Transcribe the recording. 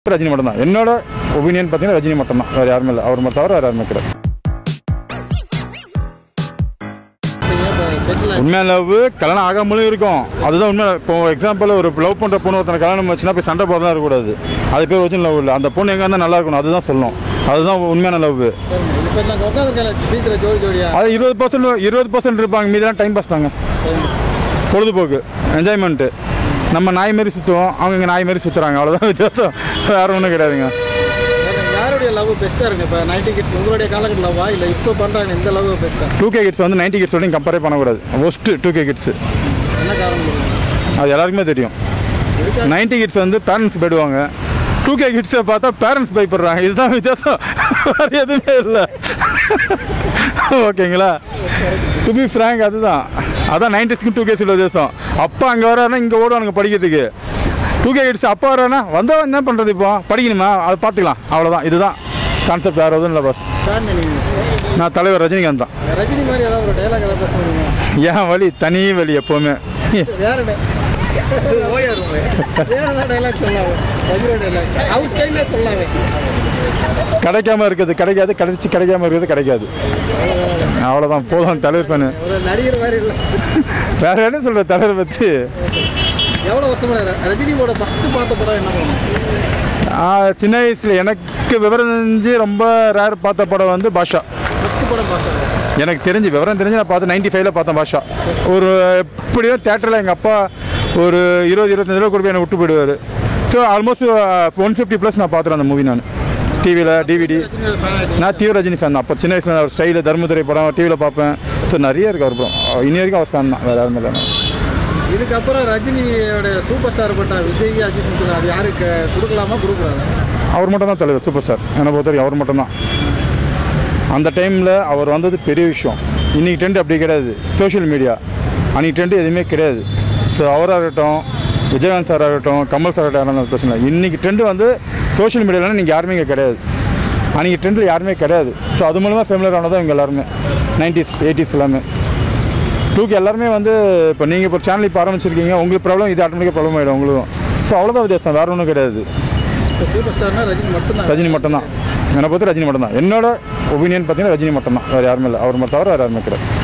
ரஜினி மட்டும்தான் என்னோட ஒப்பீனியன் பார்த்தீங்கன்னா ரஜினி மட்டும்தான் வேறு யாருமே இல்லை அவர் மட்டும் தவிர வேறு யாருமே கிடையாது செட்டில் உண்மையான லவ் கல்யாணம் ஆகாமலும் இருக்கும் அதுதான் உண்மை இப்போ எக்ஸாம்பிள் ஒரு லவ் பண்ணுற பொண்ணு ஒருத்தனை கல்யாணம் வச்சுன்னா போய் சண்டை போதெல்லாம் இருக்கக்கூடாது அது பேர் வச்சு லவ் இல்லை அந்த பொண்ணு எங்கே இருந்தால் நல்லா இருக்கணும் அதுதான் சொல்லணும் அதுதான் உண்மையான லவ் இப்போ நாங்கள் உட்காந்துருக்கல பீச்சில் ஜோடி ஜோடியா அது இருபது பர்சன்ட் இருபது பர்சன்ட் இருப்பாங்க மீதெல்லாம் டைம் பாஸ் தாங்க பொழுதுபோக்கு என்ஜாய்மெண்ட்டு நம்ம நாய் மாரி சுற்றுவோம் அவங்க இங்கே நாய் மாரி சுற்றுறாங்க அவ்வளோதான் வித்தியாசம் வேறு ஒன்றும் கிடையாதுங்க யாருடைய லவ் பெஸ்ட்டாக இருக்கு இப்போ நைன்டி கிட்ஸ் உங்களுடைய காலகட்ட லவ்வா இல்லை இப்போ பண்ணுறாங்க இந்த லவ் பெஸ்ட்டாக டூ கே கிட்ஸ் வந்து நைன்டி கிட்ஸோடையும் கம்பேரே பண்ணக்கூடாது ஒஸ்ட்டு டூ கே கிட்ஸு என்ன காரணம் சொல்லுங்க அது எல்லாருக்குமே தெரியும் நைன்டி கிட்ஸ் வந்து பேரண்ட்ஸ் போயிடுவாங்க டூ கே கிட்ஸை பார்த்தா பேரண்ட்ஸ் பயப்படுறாங்க இதுதான் வித்தியாசம் வேறு எதுவுமே இல்லை ஓகேங்களா டு பி ஃப்ரேங்க் அதுதான் அதான் நைன்டிஸ்க்கும் டூ கேஸ் வித்தியாசம் அப்பா அங்கே வராருன்னா இங்கே ஓடுவானுங்க படிக்கிறதுக்கு டூ கே கிட்ஸ் அப்பா வரானா வந்தால் என்ன பண்ணுறது இப்போ படிக்கணுமா அதை பார்த்துக்கலாம் அவ்வளோதான் இதுதான் கான்செப்ட் வேறு எதுவும் இல்லை பாஸ் ஃபேன் நீங்கள் நான் தலைவர் ரஜினிகாந்த் தான் ரஜினி மாதிரி ஏதாவது ஒரு டைலாக் ஏதாவது பேச முடியுமா என் வழி தனி வழி எப்போவுமே வேற வேற ஏதாவது டைலாக் சொல்லாமே ரஜினி டைலாக் அவர் ஸ்டைலே சொல்லாமே கிடைக்காம இருக்கிறது கிடைக்காது கிடைச்சி கிடைக்காம இருக்கிறது கிடைக்காது அவ்வளோதான் போதும் தலைவர் ஃபேனு ஒரு நடிகர் மாதிரி இல்லை வேற என்ன சொல்கிற தலைவர் பற்றி எவ்வளோ வருஷமா ர- ரஜினியோட ஃபஸ்ட்டு பார்த்த படம் என்ன பண்ணும் சின்ன வயசில் எனக்கு விவரம் தெரிஞ்சு ரொம்ப ரேர் பார்த்த படம் வந்து பாஷா ஃபஸ்ட்டு படம் பார்த்தேன் எனக்கு தெரிஞ்சு விவரம் தெரிஞ்சு நான் பார்த்து நைன்டி ஃபைவ்ல பார்த்தேன் பாஷா ஒரு எப்படியோ தேட்டரில் எங்கள் அப்பா ஒரு இருபது இருபத்தஞ்சு ரூபா கொடுப்பி என்னை விட்டு போயிடுவார் so almost one fifty plus நான் பார்த்துறேன் அந்த மூவி நான் டிவியில் டிவிடி ரஜினியோட ஃபேன் ஆகிட்டு நான் தீவிர ரஜினி ஃபேன் தான் அப்போ சின்ன வயசுல அவர் ஸ்டைலு தர்மதுரை படம் டிவியில் பார்ப்பேன் ஸோ நிறைய இருக்கு அவர் படம் இன்னி வரைக்கும் அவர் ஃபேன் தான் வேறு யாருமே இல்லை இதுக்கப்புறம் ரஜினியோட சூப்பர் ஸ்டார் பட்ட விஜய் அஜித் சொல்லி அது யாருக்கு கொடுக்கலாமா கொடுக்கூடாது அவர் மட்டும் தான் தலைவர் சூப்பர் ஸ்டார் என்னை பொறுத்த வரைக்கும் அவர் மட்டும் தான் அந்த டைமில் அவர் வந்தது பெரிய விஷயம் இன்றைக்கி ட்ரெண்ட் அப்படி கிடையாது சோஷியல் மீடியா அன்றைக்கி ட்ரெண்ட் எதுவுமே கிடையாது ஸோ அவராக இருக்கட்டும் விஜயகாந்த் சார் ஆகட்டும் கமல் சார் ஆகட்டும் பிரச்சனை இல்லை இன்றைக்கி ட்ரெண்டு வந்து சோஷியல் மீடியாவில் நீங்கள் யாருமே இங்கே கிடையாது அன்றைக்கி ட்ரெண்டில் யாருமே கிடையாது ஸோ அது மூலமாக ஃபேமிலியர் ஆனதும் இவங்க எல்லாருமே நைன்டிஸ் எயிட்டிஸ் எல்லாமே டூக்கு எல்லாருமே வந்து இப்போ நீங்கள் இப்போ சேனல் இப்போ ஆரம்பிச்சிருக்கீங்க உங்களுக்கு ப்ராப்ளம் இது ஆட்டோமேட்டிக்காக ப்ராப்ளம் ஆகிடும் உங்களுக்கும் ஸோ அவ்வளோதான் வித்தியாசம் வேறு ஒன்றும் கிடையாது இப்போ சூப்பர் ஸ்டார்னா ரஜினி மட்டும்தான் ரஜினி மட்டும்தான் என்னை பொறுத்த ரஜினி மட்டும்தான் என்னோட ஒப்பீனியன் பார்த்தீங்கன்னா ரஜினி மட்டும்தான் வேறு யாருமே இல்லை அவர் மட்டும் தவிர வேறு யாருமே கிடையாது